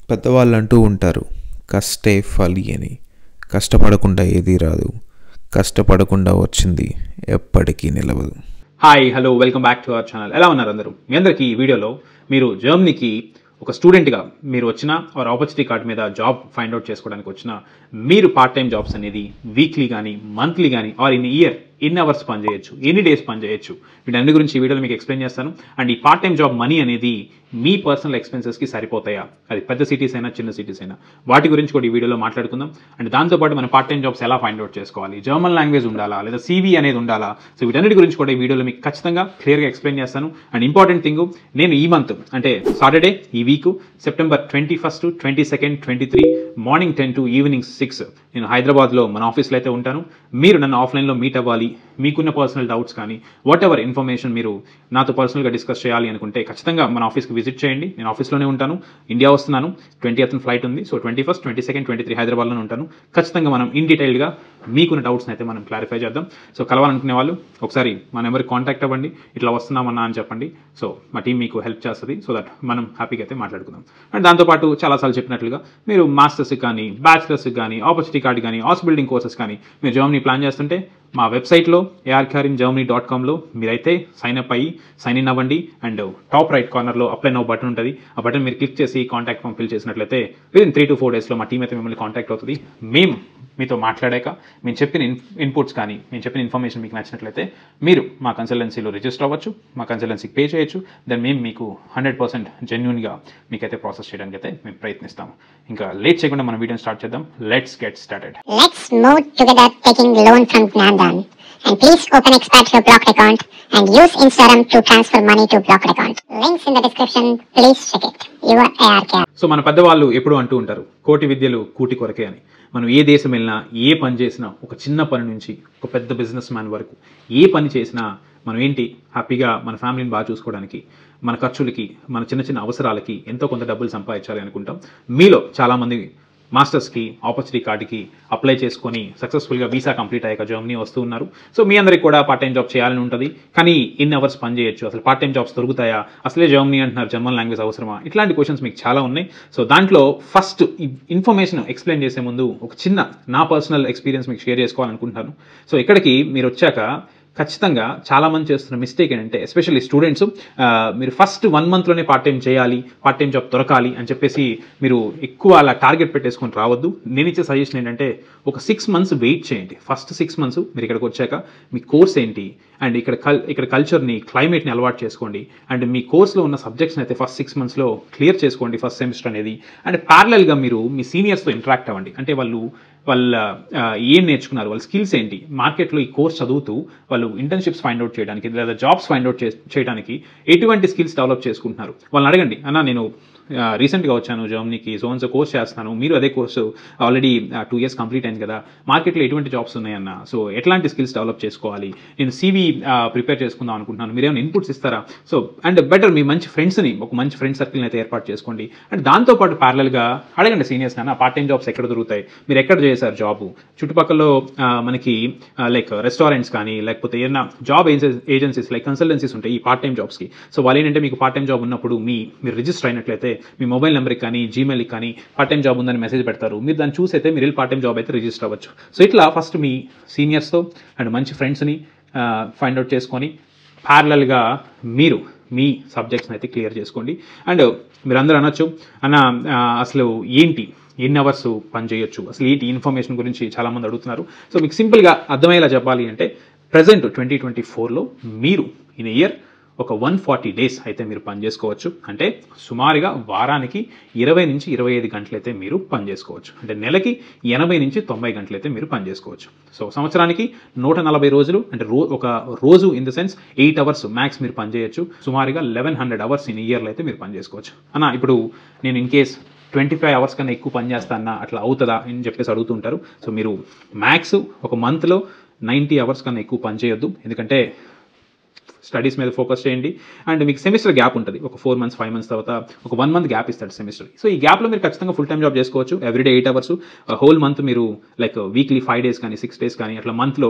పెద్దవాళ్ళు అంటూ ఉంటారు కష్టే ఫలి అని కష్టపడకుండా ఏదీ రాదు కష్టపడకుండా వచ్చింది ఎప్పటికీ నిలవదు hi hello welcome back to our channel ఎలా ఉన్నారు అందరూ మీ అందరికీ ఈ వీడియోలో మీరు జర్మనీకి ఒక స్టూడెంట్గా మీరు వచ్చిన ఆర్ ఆపర్చునిటీ కార్డ్ మీద జాబ్ ఫైండ్ అవుట్ చేసుకోవడానికి వచ్చిన మీరు పార్ట్ టైం జాబ్స్ అనేది వీక్లీ కానీ మంత్లీ కానీ ఆర్ ఇన్ ఇయర్ ఎన్ని అవర్స్ పని చేయొచ్చు ఎన్ని డేస్ పని చేయొచ్చు వీటన్ని గురించి ఈ వీడియోలో మీకు ఎక్స్ప్లెయిన్ చేస్తాను అండ్ ఈ పార్ట్ టైం జాబ్ మనీ అనేది మీ పర్సనల్ ఎక్స్పెన్సెస్కి సరిపోతాయా అది పెద్ద సిటీస్ అయినా చిన్న సిటీస్ అయినా వాటి గురించి కూడా ఈ వీడియోలో మాట్లాడుకుందాం అండ్ దాంతోపాటు మన పార్ట్ టైం జాబ్స్ ఎలా ఫైండ్ అవుట్ చేసుకోవాలి జర్మన్ లాంగ్వేజ్ ఉండాలా లేదా సీవీ అనేది ఉండాలా సో వీటన్నిటి గురించి కూడా ఈ వీడియోలో మీకు ఖచ్చితంగా క్లియర్గా ఎక్స్ప్లెయిన్ చేస్తాను అండ్ ఇంపార్టెంట్ థింగ్ నేను ఈ మంత్ అంటే సాటర్డే ఈ week September twenty first twenty second twenty three morning ten to evening six నేను హైదరాబాద్లో మన ఆఫీస్లో అయితే ఉంటాను మీరు నన్ను ఆఫ్లైన్లో మీట్ అవ్వాలి మీకున్న పర్సనల్ డౌట్స్ కానీ వాట్ ఎవర్ ఇన్ఫర్మేషన్ మీరు నాతో పర్సనల్గా డిస్కస్ చేయాలి అనుకుంటే ఖచ్చితంగా మన ఆఫీస్కి విజిట్ చేయండి నేను ఆఫీస్లోనే ఉంటాను ఇండియా వస్తున్నాను ట్వంటీ అతను ఫ్లైట్ ఉంది so twenty first twenty second twenty three హైదరాబాద్లోనే ఉంటాను ఖచ్చితంగా మనం ఇన్ డీటెయిల్గా మీకున్న డౌట్స్ని అయితే మనం క్లారిఫై చేద్దాం సో కలవాలనుకునే వాళ్ళు ఒకసారి మా నెంబర్కి కాంటాక్ట్ అవ్వండి ఇట్లా వస్తున్నామన్నా అని చెప్పండి సో మా టీం మీకు హెల్ప్ చేస్తుంది సో దట్ మనం హ్యాపీగా అయితే మాట్లాడుకుందాం అండ్ దాంతోపాటు చాలాసార్లు చెప్పినట్లుగా మీరు మాస్టర్స్ కానీ బ్యాచిలర్స్ కానీ ఆపర్చునిటీ కార్డ్ కానీ హాస్ బిల్డింగ్ కోర్సెస్ కానీ మీరు జర్మనీ ప్లాన్ చేస్తుంటే మా వెబ్సైట్లో ఏఆర్కేఆర్ ఇన్ జర్మనీ డాట్ కామ్లో మీరైతే సైన్ అప్ అయ్యి సైన్ ఇన్ అవ్వండి అండ్ టాప్ రైట్ కార్నర్లో అప్లై నో బటన్ ఉంటుంది ఆ బటన్ మీరు క్లిక్ చేసి కాంటాక్ట్ ఫామ్ ఫిల్ చేసినట్లయితే within three to four డేస్లో మా టీం అయితే మిమ్మల్ని కాంటాక్ట్ అవుతుంది మేము మీతో మాట్లాడాక మేము చెప్పిన ఇన్ ఇన్పుట్స్ కానీ మేము చెప్పిన ఇన్ఫర్మేషన్ మీకు నచ్చినట్లయితే మీరు మా కన్సల్టెన్సీలో రిజిస్టర్ అవ్వచ్చు మా కన్సల్టెన్సీకి పే చేయొచ్చు దెన్ మేము మీకు హండ్రెడ్ పర్సెంట్ జెన్యున్గా మీకైతే ప్రాసెస్ చేయడానికి అయితే మేము ప్రయత్నిస్తాము ఇంకా లేట్ చేయకుండా మన వీడియోని స్టార్ట్ చేద్దాం let's get started Let's move together taking loan from Nandan. And please open Expat your Blocked account and use Instagram to transfer money to Blocked account. Links in the description. Please check it. Your ARK. So మన పెద్దవాళ్ళు ఎప్పుడూ అంటూ ఉంటారు కోటి విద్యలు కూటి కొరకే అని మనం ఏ దేశం వెళ్ళినా ఏ పని చేసినా ఒక చిన్న పని నుంచి ఒక పెద్ద బిజినెస్ మ్యాన్ వరకు ఏ పని చేసినా మనం ఏంటి హ్యాపీగా మన ఫ్యామిలీని బాగా చూసుకోవడానికి మన ఖర్చులకి మన చిన్న చిన్న అవసరాలకి ఎంతో కొంత డబ్బులు సంపాదించాలి అనుకుంటాం మీలో చాలామంది మాస్టర్స్కి ఆపర్చునిటీ కార్డుకి అప్లై చేసుకొని సక్సెస్ఫుల్గా వీసా కంప్లీట్ అయ్యాక జర్మనీ వస్తూ ఉన్నారు సో మీ అందరికి కూడా పార్ట్ టైం జాబ్ చేయాలని ఉంటుంది కానీ ఎన్ని అవర్స్ పని చేయొచ్చు అసలు పార్ట్ టైం జాబ్స్ దొరుకుతాయా అసలే జర్మనీ అంటున్నారు జర్మన్ లాంగ్వేజ్ అవసరమా ఇట్లాంటి క్వశ్చన్స్ మీకు చాలా ఉన్నాయి సో దాంట్లో ఫస్ట్ ఇన్ఫర్మేషన్ ఎక్స్ప్లెయిన్ చేసే ముందు ఒక చిన్న నా పర్సనల్ ఎక్స్పీరియన్స్ మీకు షేర్ చేసుకోవాలనుకుంటున్నాను సో ఇక్కడికి మీరు వచ్చాక ఖచ్చితంగా చాలా మంది చేస్తున్న మిస్టేక్ ఏంటంటే ఎస్పెషల్లీ స్టూడెంట్స్ మీరు ఫస్ట్ వన్ మంత్లోనే పార్ట్ టైం చేయాలి పార్ట్ టైం జాబ్ దొరకాలి అని చెప్పేసి మీరు ఎక్కువ అలా టార్గెట్ పెట్టేసుకొని రావద్దు నేను ఇచ్చే సజెషన్ ఏంటంటే ఒక సిక్స్ మంత్స్ వెయిట్ చేయండి ఫస్ట్ సిక్స్ మంత్స్ మీరు ఇక్కడికి వచ్చాక మీ కోర్స్ ఏంటి అండ్ ఇక్కడ కల్ ఇక్కడ కల్చర్ని క్లైమేట్ని అలవాటు చేసుకోండి అండ్ మీ కోర్స్లో ఉన్న సబ్జెక్ట్స్ని అయితే ఫస్ట్ సిక్స్ మంత్స్లో క్లియర్ చేసుకోండి ఫస్ట్ సెమిస్టర్ అనేది అండ్ ప్యారలల్గా మీరు మీ సీనియర్స్తో ఇంటరాక్ట్ అవ్వండి అంటే వాళ్ళు వాళ్ళ ఆ, ఏం నేర్చుకున్నారు వాళ్ళ స్కిల్స్ ఏంటి మార్కెట్లో ఈ కోర్స్ చదువుతూ వాళ్ళు ఇంటర్న్షిప్స్ ఫైండ్ అవుట్ చేయడానికి లేదా జాబ్స్ ఫైండ్ అవుట్ చేయడానికి ఎటువంటి స్కిల్స్ డెవలప్ చేసుకుంటున్నారు వాళ్ళని అడగండి అన్న నేను రీసెంట్గా వచ్చాను జర్మనీకి సో సో కోర్స్ చేస్తున్నాను మీరు అదే course already two years complete అయింది కదా మార్కెట్లో ఎటువంటి జాబ్స్ ఉన్నాయన్న సో ఎట్లాంటి స్కిల్స్ డెవలప్ చేసుకోవాలి నేను సీవీ ప్రిపేర్ చేసుకుందాం అనుకుంటున్నాను మీరు ఏమైనా ఇన్పుట్స్ ఇస్తారా సో అండ్ బెటర్ మీ మంచి ఫ్రెండ్స్ని ఒక మంచి ఫ్రెండ్ సర్కిల్ని అయితే ఏర్పాటు చేసుకోండి అండ్ దాంతోపాటు ప్యారలల్గా అడగండి సీనియర్స్ నాన్న పార్ట్ టైం జాబ్స్ ఎక్కడ దొరుకుతాయి మీరు ఎక్కడ చేశారు జాబ్ చుట్టుపక్కల ఆ, మనకి లైక్ రెస్టారెంట్స్ కానీ లేకపోతే ఏదైనా జాబ్ ఏజెన్సీస్ లైక్ కన్సల్టెన్సీస్ ఉంటాయి ఈ పార్ట్ టైం జాబ్స్కి సో వాళ్ళు ఏంటంటే మీకు పార్ట్ టైం జాబ్ ఉన్నప్పుడు మీ మీరు రిజిస్టర్ అయినట్లయితే మీ మొబైల్ నెంబర్కి కానీ జీమెయిల్కి కానీ పార్ట్ టైం జాబ్ ఉందని మెసేజ్ పెడతారు మీరు దాన్ని చూసి అయితే మీరు పార్ట్ టైం జాబ్ అయితే రిజిస్టర్ అవ్వచ్చు సో ఇట్లా ఫస్ట్ మీ సీనియర్స్తో అండ్ మంచి ఫ్రెండ్స్ని ఫైండ్ అవుట్ చేసుకొని ప్యారలల్గా మీరు మీ సబ్జెక్ట్స్ని అయితే క్లియర్ చేసుకోండి అండ్ మీరు అందరూ అనొచ్చు అన్న ఆ, అసలు ఏంటి ఎన్ని అవర్స్ పని చేయొచ్చు అసలు ఏంటి ఇన్ఫర్మేషన్ గురించి చాలామంది అడుగుతున్నారు సో మీకు సింపుల్గా అర్థమయ్యేలా చెప్పాలి అంటే ప్రజెంట్ ట్వంటీ ట్వంటీ ఫోర్లో మీరు ఇన్ ఇయర్ ఒక వన్ ఫార్టీ డేస్ అయితే మీరు పని చేసుకోవచ్చు అంటే సుమారుగా వారానికి ఇరవై నుంచి ఇరవై ఐదు గంటలైతే మీరు పని చేసుకోవచ్చు అంటే నెలకి ఎనభై నుంచి తొంభై గంటలైతే మీరు పని చేసుకోవచ్చు సో సంవత్సరానికి నూట నలభై రోజులు అంటే రో ఒక రోజు in the sense eight hours max మీరు పని చేయొచ్చు సుమారుగా లెవెన్ హండ్రెడ్ అవర్స్ ఇన్ ఇయర్లో అయితే మీరు పని చేసుకోవచ్చు అన్న ఇప్పుడు నేను in case twenty five hours కన్నా ఎక్కువ పని చేస్తానా అట్లా అవుతుందా అని చెప్పేసి అడుగుతుంటారు సో మీరు మ్యాక్స్ ఒక మంత్లో నైంటీ అవర్స్ కన్నా ఎక్కువ పని చేయొద్దు ఎందుకంటే స్టడీస్ మీద ఫోకస్ చేయండి అండ్ మీకు సెమిస్టర్ గ్యాప్ ఉంటుంది ఒక ఫోర్ మంత్స్ ఫైవ్ మంత్స్ తర్వాత ఒక వన్ మంత్ గ్యాప్ ఇస్తాడు సెమిస్టర్ సో ఈ గ్యాప్లో మీరు ఖచ్చితంగా ఫుల్ టైం జాబ్ చేసుకోవచ్చు everyday eight hours whole month మీరు లైక్ వీక్లీ ఫైవ్ డేస్ కానీ సిక్స్ డేస్ కానీ అట్లా మంత్లో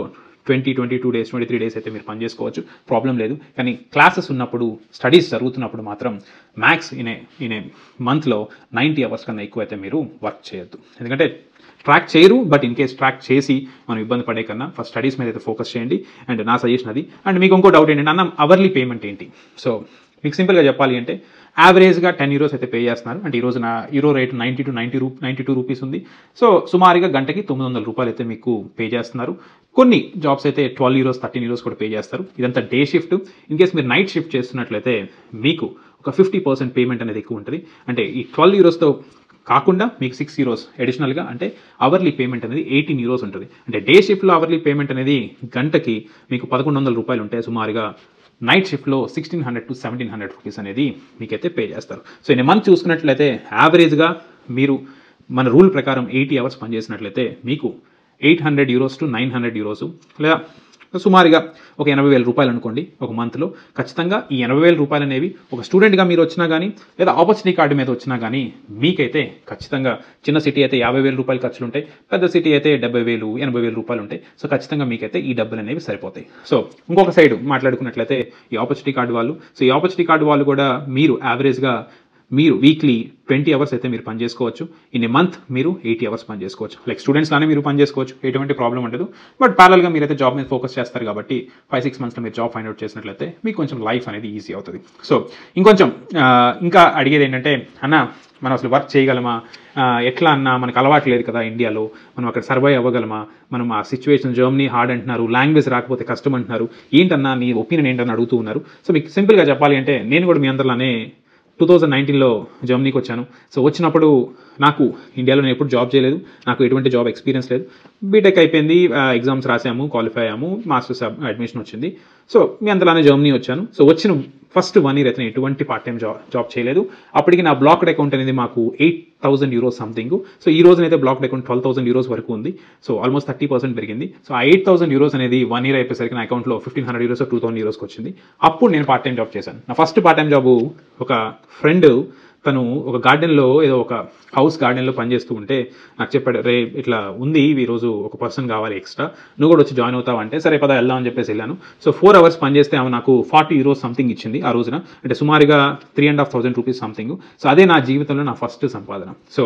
twenty twenty two days twenty three days అయితే మీరు పని చేసుకోవచ్చు ప్రాబ్లం లేదు కానీ క్లాసెస్ ఉన్నప్పుడు స్టడీస్ జరుగుతున్నప్పుడు మాత్రం max in a in a మంత్లో నైంటీ అవర్స్ కన్నా ఎక్కువ అయితే మీరు వర్క్ చేయొద్దు ఎందుకంటే ట్రాక్ చేయరు బట్ ఇన్ కేస్ ట్రాక్ చేసి మనం ఇబ్బంది పడే కన్నా ఫస్ట్ స్టడీస్ మీద అయితే ఫోకస్ చేయండి అండ్ నా సజెషన్ అది అండ్ మీకు ఇంకో డౌట్ ఏంటంటే అన్న అవర్లీ పేమెంట్ ఏంటి సో మీకు సింపుల్గా చెప్పాలి అంటే యావరేజ్గా టెన్ యూరోస్ అయితే పే చేస్తున్నారు అంటే ఈ రోజు నా euro rate ninety to ninety రూ నైంటీ టూ రూపీస్ ఉంది సో సుమారుగా గంటకి తొమ్మిది వందల రూపాయలు అయితే మీకు పే చేస్తున్నారు కొన్ని జాబ్స్ అయితే ట్వెల్వ్ యూరోస్ థర్టీన్ యూరోస్ కూడా పే చేస్తారు ఇదంతా డే షిఫ్ట్ ఇన్ కేస్ మీరు నైట్ షిఫ్ట్ చేస్తున్నట్లయితే మీకు ఒక ఫిఫ్టీ పర్సెంట్ పేమెంట్ అనేది ఎక్కువ ఉంటుంది అంటే ఈ ట్వెల్వ్ యూరోస్తో కాకుండా మీకు సిక్స్ యూరోస్ అడిషనల్గా అంటే అవర్లీ పేమెంట్ అనేది ఎయిటీన్ యూరోస్ ఉంటుంది అంటే డే షిఫ్ట్లో అవర్లీ పేమెంట్ అనేది గంటకి మీకు పదకొండు వందల రూపాయలు ఉంటాయి సుమారుగా నైట్ షిఫ్ట్లో sixteen hundred to seventeen hundred rupees అనేది మీకైతే పే చేస్తారు సో ఇన్ మంత్ చూసుకున్నట్లయితే యావరేజ్గా మీరు మన రూల్ ప్రకారం ఎయిటీ అవర్స్ పనిచేసినట్లయితే మీకు eight hundred euros to nine hundred euros లేదా సుమారుగా ఒక ఎనభై వేల రూపాయలు అనుకోండి ఒక మంత్లో ఖచ్చితంగా ఈ ఎనభై వేల రూపాయలు అనేవి ఒక స్టూడెంట్గా మీరు వచ్చినా కానీ లేదా ఆపర్చునిటీ కార్డు మీద వచ్చినా కానీ మీకైతే ఖచ్చితంగా చిన్న సిటీ అయితే యాభై వేల రూపాయలు ఖర్చులు ఉంటాయి పెద్ద సిటీ అయితే డెబ్బై వేలు ఎనభై వేల రూపాయలు ఉంటాయి సో ఖచ్చితంగా మీకైతే ఈ డబ్బులు అనేవి సరిపోతాయి సో ఇంకొక సైడ్ మాట్లాడుకున్నట్లయితే ఈ ఆపర్చునిటీ కార్డు వాళ్ళు సో ఈ ఆపర్చునిటీ కార్డు వాళ్ళు కూడా మీరు యావరేజ్గా మీరు వీక్లీ ట్వంటీ అవర్స్ అయితే మీరు పని చేసుకోవచ్చు ఇన్ ఏ మంత్ మీరు ఎయిటీ అవర్స్ పని చేసుకోవచ్చు లైక్ స్టూడెంట్స్ లానే మీరు పని చేసుకోవచ్చు ఎటువంటి ప్రాబ్లం ఉండదు బట్ ప్యారల్గా మీరైతే జాబ్ మీద ఫోకస్ చేస్తారు కాబట్టి ఫైవ్ సిక్స్ మంత్స్లో మీరు జాబ్ ఫైండ్ అవుట్ చేసినట్లయితే మీకు కొంచెం లైఫ్ అనేది ఈజీ అవుతుంది సో ఇంకొంచెం ఆ, ఇంకా అడిగేది ఏంటంటే అన్న మనం అసలు వర్క్ చేయగలమా ఆ, ఎట్లా అన్నా మనకు అలవాటు లేదు కదా ఇండియాలో మనం అక్కడ సర్వైవ్ అవ్వగలమా మనం ఆ సిచ్యువేషన్ జర్మనీ హార్డ్ అంటున్నారు లాంగ్వేజ్ రాకపోతే కష్టం అంటున్నారు ఏంటన్నా నీ ఒపీనియన్ ఏంటని అడుగుతూ ఉన్నారు సో మీకు సింపుల్గా చెప్పాలి అంటే నేను కూడా మీ అందరిలానే టూ థౌజండ్ నైన్టీన్లో జర్మనీకి వచ్చాను సో వచ్చినప్పుడు నాకు ఇండియాలో నేను ఎప్పుడు జాబ్ చేయలేదు నాకు ఎటువంటి జాబ్ ఎక్స్పీరియన్స్ లేదు బీటెక్ అయిపోయింది ఎగ్జామ్స్ రాసాము క్వాలిఫై అయ్యాము మాస్టర్స్ అడ్మిషన్ వచ్చింది సో మీ అంతలానే జర్మనీ వచ్చాను సో వచ్చిన ఫస్ట్ వన్ ఇయర్ అయితే నేను ఎటువంటి పార్ట్ టైం జాబ్ జాబ్ చేయలేదు అప్పటికి నా బ్లాక్డ్ అకౌంట్ అనేది మాకు eight thousand euros something so ఈ రోజునైతే blocked account twelve thousand euros వరకు ఉంది సో ఆల్మోస్ట్ థర్టీ పర్సెంట్ పెరిగింది సో ఆ ఎయిట్ థౌసండ్ యూరోస్ అనేది వన్ ఇయర్ అయిపోయేసరికి నా అకౌంట్లో fifteen hundred euros two thousand యూరోస్కి వచ్చింది అప్పుడు నేను పార్ట్ టైం జాబ్ చేశాను నా ఫస్ట్ పార్ట్ టైం జాబ్ ఒక ఫ్రెండ్ తను ఒక గార్డెన్లో ఏదో ఒక హౌస్ గార్డెన్లో పనిచేస్తూ ఉంటే నాకు చెప్పాడు రే ఇట్లా ఉంది ఈ రోజు ఒక పర్సన్ కావాలి ఎక్స్ట్రా నువ్వు కూడా వచ్చి జాయిన్ అవుతావు అంటే సరే పద వెళ్దాం అని చెప్పేసి వెళ్ళాను సో ఫోర్ అవర్స్ పనిచేస్తే ఆమె నాకు ఫార్టీ యూరోస్ సంథింగ్ ఇచ్చింది ఆ రోజున అంటే సుమారుగా three and half thousand rupees something so అదే నా జీవితంలో నా ఫస్ట్ సంపాదన సో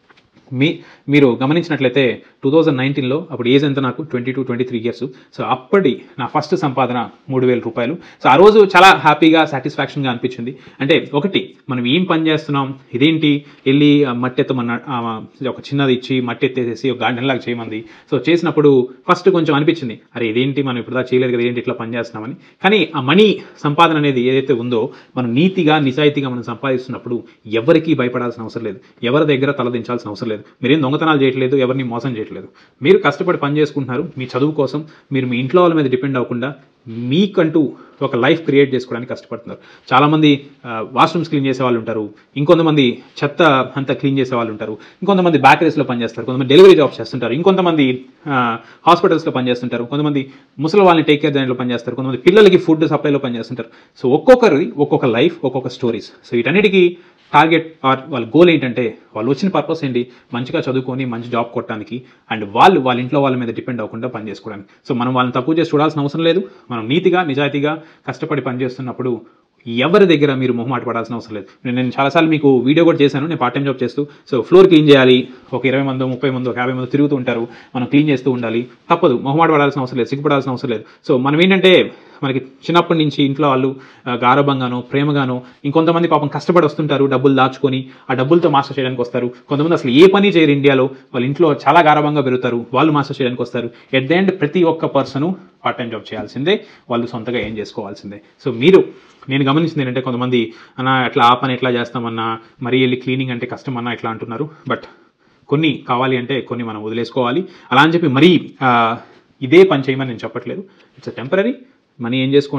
మీ మీరు గమనించినట్లయితే టూ థౌజండ్ నైన్టీన్లో అప్పుడు ఏజ్ ఎంత నాకు twenty two twenty three years so అప్పటి నా ఫస్ట్ సంపాదన మూడు వేల రూపాయలు సో ఆ రోజు చాలా హ్యాపీగా సాటిస్ఫాక్షన్గా అనిపించింది అంటే ఒకటి మనం ఏం పని చేస్తున్నాం ఇదేంటి వెళ్ళి ఆ మట్టి ఎత్తమన్న ఆ, ఒక చిన్నది ఇచ్చి మట్టి ఎత్తేసేసి ఒక గార్డెన్ లాగా చేయమంది సో చేసినప్పుడు ఫస్ట్ కొంచెం అనిపించింది అరే ఇదేంటి మనం ఇప్పుడు చేయలేదు కదా ఏంటి ఇట్లా పని చేస్తున్నామని కానీ ఆ మనీ సంపాదన అనేది ఏదైతే ఉందో మనం నీతిగా నిజాయితీగా మనం సంపాదిస్తున్నప్పుడు ఎవరికీ భయపడాల్సిన అవసరం లేదు ఎవరి దగ్గర తలదించాల్సిన అవసరం లేదు మీరేం దొంగతనాలు చేయట్లేదు ఎవరిని మోసం చేయట్లేదు మీరు కష్టపడి పని చేసుకుంటున్నారు మీ చదువు కోసం మీరు మీ ఇంట్లో వాళ్ళ మీద డిపెండ్ అవ్వకుండా మీకంటూ ఒక లైఫ్ క్రియేట్ చేసుకోవడానికి కష్టపడుతున్నారు చాలామంది వాష్రూమ్స్ క్లీన్ చేసే వాళ్ళు ఉంటారు ఇంకొంతమంది చెత్త అంతా క్లీన్ చేసే వాళ్ళు ఉంటారు ఇంకొంతమంది బేకరీస్లో పనిచేస్తారు కొంతమంది డెలివరీ జాబ్స్ చేస్తుంటారు ఇంకొంతమంది హాస్పిటల్స్లో పనిచేస్తుంటారు కొంతమంది ముసలి వాళ్ళని టేక్ కేర్ దాంట్లో పనిచేస్తారు కొంతమంది పిల్లలకి ఫుడ్ సప్లైలో పనిచేస్తుంటారు సో ఒక్కొక్కరి ఒక్కొక్క లైఫ్ ఒక్కొక్క స్టోరీస్ సో వీటన్నిటికీ టార్గెట్ ఆర్ వాళ్ళ గోల్ ఏంటంటే వాళ్ళు వచ్చిన పర్పస్ ఏంటి మంచిగా చదువుకొని మంచి జాబ్ కొట్టడానికి అండ్ వాళ్ళు వాళ్ళ ఇంట్లో వాళ్ళ మీద డిపెండ్ అవ్వకుండా పని చేసుకోవడానికి సో మనం వాళ్ళని తక్కువ చేసి చూడాల్సిన అవసరం లేదు మనం నీతిగా నిజాయితీగా కష్టపడి పని చేస్తున్నప్పుడు ఎవరి దగ్గర మీరు మొహమాట పడాల్సిన అవసరం లేదు నేను నేను చాలాసార్లు మీకు వీడియో కూడా చేశాను నేను పార్ట్ టైం జాబ్ చేస్తూ సో ఫ్లోర్ క్లీన్ చేయాలి ఒక ఇరవై మంది ముప్పై మంది ఒక యాభై మంది తిరుగుతూ ఉంటారు మనం క్లీన్ చేస్తూ ఉండాలి తప్పదు మొహమాట పడాల్సిన అవసరం లేదు సిగ్గుపడాల్సిన అవసరం లేదు సో మనం ఏంటంటే మనకి చిన్నప్పటి నుంచి ఇంట్లో వాళ్ళు ఆ, గారభంగానో ప్రేమగానో ఇంకొంతమంది పాపం కష్టపడి వస్తుంటారు డబ్బులు దాచుకొని ఆ డబ్బులతో మాస్టర్ చేయడానికి వస్తారు కొంతమంది అసలు ఏ పని చేయరు ఇండియాలో వాళ్ళ ఇంట్లో చాలా గారభంగా పెరుగుతారు వాళ్ళు మాస్టర్ చేయడానికి వస్తారు ఎట్ ద ఎండ్ ప్రతి ఒక్క పర్సన్ పార్ట్ టైం జాబ్ చేయాల్సిందే వాళ్ళు సొంతగా ఏం చేసుకోవాల్సిందే సో మీరు నేను గమనించింది ఏంటంటే కొంతమంది అన్న ఎట్లా ఆ పని ఎట్లా చేస్తామన్నా మరీ వెళ్ళి క్లీనింగ్ అంటే కష్టం అన్నా ఇట్లా అంటున్నారు బట్ కొన్ని కావాలి అంటే కొన్ని మనం వదిలేసుకోవాలి అలా అని చెప్పి మరీ ఆ, ఇదే పని చేయమని నేను చెప్పట్లేదు ఇట్స్ అ టెంపరీ మనీ ఏం చేసుకోండి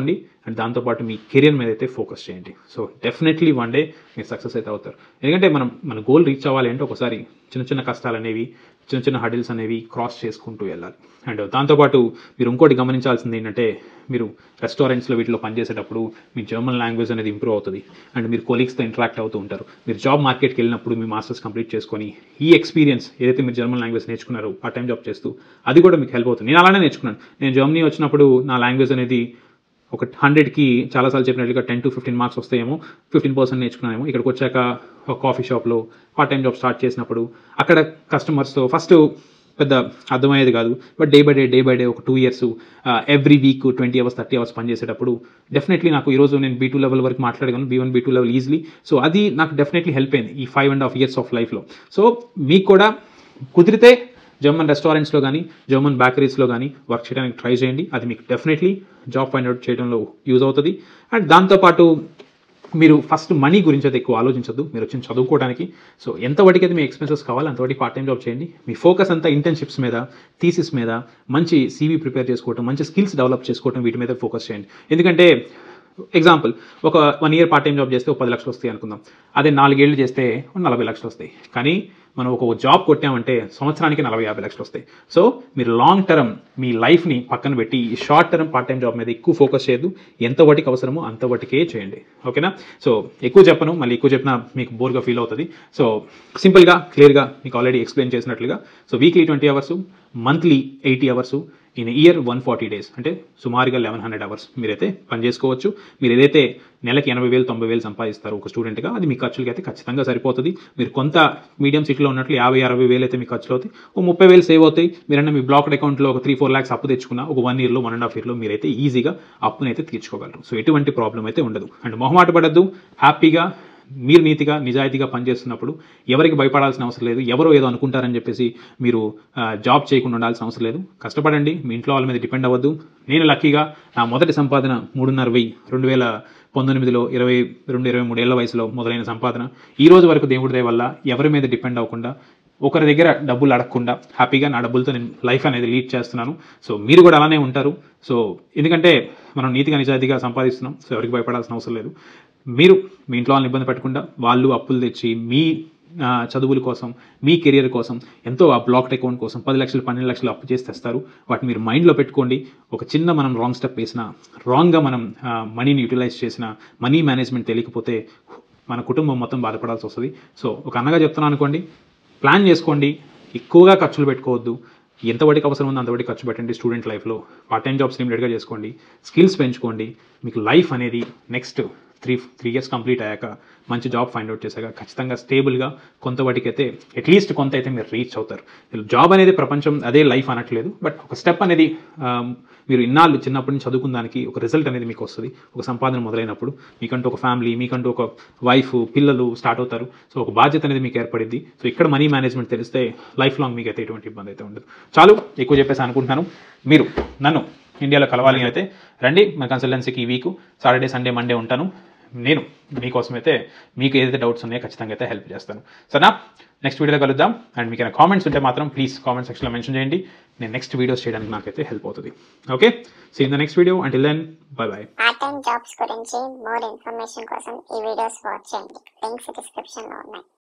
అండ్ దాంతోపాటు మీ కెరియర్ మీద అయితే ఫోకస్ చేయండి సో డెఫినెట్లీ వన్ డే మీరు సక్సెస్ అయితే అవుతారు ఎందుకంటే మనం మన గోల్ రీచ్ అవ్వాలి అంటే ఒకసారి చిన్న చిన్న కష్టాలు అనేవి చిన్న చిన్న హడిల్స్ అనేవి క్రాస్ చేసుకుంటూ వెళ్ళాలి అండ్ దాంతోపాటు మీరు ఇంకోటి గమనించాల్సింది ఏంటంటే మీరు రెస్టారెంట్స్లో వీటిలో పనిచేసేటప్పుడు మీ జర్మన్ లాంగ్వేజ్ అనేది ఇంప్రూవ్ అవుతుంది అండ్ మీరు కొలీగ్స్తో ఇంటరాక్ట్ అవుతూ ఉంటారు మీరు జాబ్ మార్కెట్కి వెళ్ళినప్పుడు మీ మాస్టర్స్ కంప్లీట్ చేసుకొని ఈ ఎక్స్పీరియన్స్ ఏదైతే మీరు జర్మన్ లాంగ్వేజ్ నేర్చుకున్నారో పార్ట్ టైం జాబ్ చేస్తూ అది కూడా మీకు హెల్ప్ అవుతుంది నేను అలానే నేర్చుకున్నాను నేను జర్మనీ వచ్చినప్పుడు నా లాంగ్వేజ్ అనేది ఒక హండ్రెడ్కి చాలాసార్లు చెప్పినట్లుగా టెన్ టు ఫిఫ్టీన్ మార్క్స్ వస్తాయేమో ఫిఫ్టీన్ పర్సెంట్ నేర్చుకున్నానేమో ఇక్కడికి వచ్చాక ఒక కాఫీ షాప్లో పార్ట్ టైం జాబ్ స్టార్ట్ చేసినప్పుడు అక్కడ కస్టమర్స్తో ఫస్ట్ పెద్ద అర్థమయ్యేది కాదు but day by day day by day ఒక two years every week twenty hours thirty hours పనిచేసేటప్పుడు డెఫినెట్లీ నాకు ఈరోజు నేను బీ టూ లెవెల్ వరకు మాట్లాడగలను B one B two level easily so అది నాకు డెఫినెట్లీ హెల్ప్ అయింది ఈ five and half years of లైఫ్లో సో మీకు కూడా కుదిరితే జర్మన్ రెస్టారెంట్స్లో కానీ జర్మన్ బేకరీస్లో కానీ వర్క్ చేయడానికి ట్రై చేయండి అది మీకు డెఫినెట్లీ జాబ్ ఫైండ్ అవుట్ చేయడంలో యూజ్ అవుతుంది అండ్ దాంతోపాటు మీరు ఫస్ట్ మనీ గురించి అయితే ఎక్కువ ఆలోచించద్దు మీరు వచ్చిన చదువుకోవడానికి సో ఎంతవరకు అయితే మీ ఎక్స్పెన్సెస్ కావాలి అంతవరకు పార్ట్ టైం జాబ్ చేయండి మీ ఫోకస్ అంతా ఇంటర్న్షిప్స్ మీద థీసిస్ మీద మంచి సీవీ ప్రిపేర్ చేసుకోవటం మంచి స్కిల్స్ డెవలప్ చేసుకోవటం వీటి మీద ఫోకస్ చేయండి ఎందుకంటే ఎగ్జాంపుల్ ఒక one year part time job చేస్తే ఒక పది లక్షలు వస్తాయి అనుకుందాం అదే నాలుగేళ్ళు చేస్తే ఒక నలభై లక్షలు వస్తాయి కానీ మనం ఒక జాబ్ కొట్టామంటే సంవత్సరానికి నలభై యాభై లక్షలు వస్తాయి సో మీరు లాంగ్ టర్మ్ మీ లైఫ్ని పక్కన పెట్టి ఈ short term part time job మీద ఎక్కువ ఫోకస్ చేయొద్దు ఎంత వాటికి అవసరమో అంత వాటికే చేయండి ఓకేనా సో ఎక్కువ చెప్పను మళ్ళీ ఎక్కువ చెప్పినా మీకు బోర్గా ఫీల్ అవుతుంది సో సింపుల్గా క్లియర్గా మీకు ఆల్రెడీ ఎక్స్ప్లెయిన్ చేసినట్లుగా so weekly twenty hours monthly eighty hours in year one forty days అంటే సుమారుగా లెవెన్ హండ్రెడ్ అవర్స్ మీరైతే పని చేసుకోవచ్చు మీరు ఏదైతే నెలకి ఎనభై వేలు తొంభై వేలు సంపాదిస్తారో ఒక స్టూడెంట్గా అది మీ ఖర్చులకి అయితే ఖచ్చితంగా సరిపోతుంది మీరు కొంత మీడియం సిటీలో ఉన్నట్లు యాభై అరవై వేలు అయితే మీ ఖర్చులు అవుతాయి ఓ ముప్పై వేలు సేవ్ అవుతాయి మీరన్నా మీ బ్లాక్డ్ అకౌంట్లో ఒక త్రీ ఫోర్ ల్యాక్స్ అప్పు తెచ్చుకున్న ఒక వన్ ఇయర్లో వన్ అండ్ హాఫ్ ఇయర్లో మీరైతే ఈజీగా అప్పునైతే అయితే తీర్చుకోగలరు సో ఎటువంటి ప్రాబ్లం అయితే ఉండదు అండ్ మొహమాట పడద్దు హ్యాపీగా మీరు నీతిగా నిజాయితీగా పనిచేస్తున్నప్పుడు ఎవరికి భయపడాల్సిన అవసరం లేదు ఎవరో ఏదో అనుకుంటారని చెప్పేసి మీరు ఆ, జాబ్ చేయకుండా ఉండాల్సిన అవసరం లేదు కష్టపడండి మీ ఇంట్లో వాళ్ళ మీద డిపెండ్ అవ్వద్దు నేను లక్కీగా నా మొదటి సంపాదన మూడున్నర వెయ్యి రెండు వేల పంతొమ్మిదిలో ఇరవై రెండు ఇరవై మూడు ఏళ్ల వయసులో మొదలైన సంపాదన ఈ రోజు వరకు దేవుడి దయ వల్ల ఎవరి మీద డిపెండ్ అవ్వకుండా ఒకరి దగ్గర డబ్బులు అడగకుండా హ్యాపీగా నా డబ్బులతో నేను లైఫ్ అనేది లీడ్ చేస్తున్నాను సో మీరు కూడా అలానే ఉంటారు సో ఎందుకంటే మనం నీతిగా నిజాయితీగా సంపాదిస్తున్నాం సో ఎవరికి భయపడాల్సిన అవసరం లేదు మీరు మీ ఇంట్లో వాళ్ళని ఇబ్బంది పెట్టకుండా వాళ్ళు అప్పులు తెచ్చి మీ ఆ, చదువుల కోసం మీ కెరియర్ కోసం ఎంతో ఆ బ్లాక్డ్ అకౌంట్ కోసం పది లక్షలు పన్నెండు లక్షలు అప్పు చేసి తెస్తారు వాటిని మీరు మైండ్లో పెట్టుకోండి ఒక చిన్న మనం రాంగ్ స్టెప్ వేసినా రాంగ్గా మనం మనీని యూటిలైజ్ చేసిన మనీ మేనేజ్మెంట్ తెలియకపోతే మన కుటుంబం మొత్తం బాధపడాల్సి వస్తుంది సో ఒక అన్నగా చెప్తున్నాను అనుకోండి ప్లాన్ చేసుకోండి ఎక్కువగా ఖర్చులు పెట్టుకోవద్దు ఎంతవరకు అవసరం ఉందో అంతవరకు ఖర్చు పెట్టండి స్టూడెంట్ లైఫ్లో పార్ట్ టైం జాబ్స్ లిమిటెడ్గా చేసుకోండి స్కిల్స్ పెంచుకోండి మీకు లైఫ్ అనేది next three three years complete అయ్యాక మంచి జాబ్ ఫైండ్ అవుట్ చేశాక ఖచ్చితంగా స్టేబుల్గా కొంత వాటికి అయితే అట్లీస్ట్ కొంత అయితే మీరు రీచ్ అవుతారు జాబ్ అనేది ప్రపంచం అదే లైఫ్ అనట్లేదు బట్ ఒక స్టెప్ అనేది ఆ, మీరు ఇన్నాళ్ళు చిన్నప్పటి నుంచి చదువుకున్న దానికి ఒక రిజల్ట్ అనేది మీకు వస్తుంది ఒక సంపాదన మొదలైనప్పుడు మీకంటూ ఒక ఫ్యామిలీ మీకంటూ ఒక వైఫ్ పిల్లలు స్టార్ట్ అవుతారు సో ఒక బాధ్యత అనేది మీకు ఏర్పడింది సో ఇక్కడ మనీ మేనేజ్మెంట్ తెలిస్తే లైఫ్ లాంగ్ మీకు అయితే ఎటువంటి ఇబ్బంది అయితే ఉండదు చాలు ఎక్కువ చెప్పేసి అనుకుంటున్నాను మీరు నన్ను ఇండియాలో కలవాలి అని అయితే రండి మన కన్సల్టెన్సీకి ఈ వీక్ సాటర్డే సండే మండే ఉంటాను నేను మీకోసం అయితే మీకు ఏదైతే డౌట్స్ ఉన్నాయో ఖచ్చితంగా అయితే హెల్ప్ చేస్తాను సరేనా నెక్స్ట్ వీడియోలో కలుద్దాం అండ్ మీకు ఏమైనా కామెంట్స్ ఉంటే మాత్రం ప్లీజ్ కామెంట్ సెక్షన్లో మెన్షన్ చేయండి నేను నెక్స్ట్ వీడియోస్ చేయడానికి నాకైతే హెల్ప్ అవుతుంది okay see in the next video until then bye bye part time jobs గురించి మోర్ ఇన్ఫర్మేషన్ కోసం ఈ వీడియోస్ వాచ్ చేయండి లింక్స్ డిస్క్రిప్షన్ లో ఉన్నాయి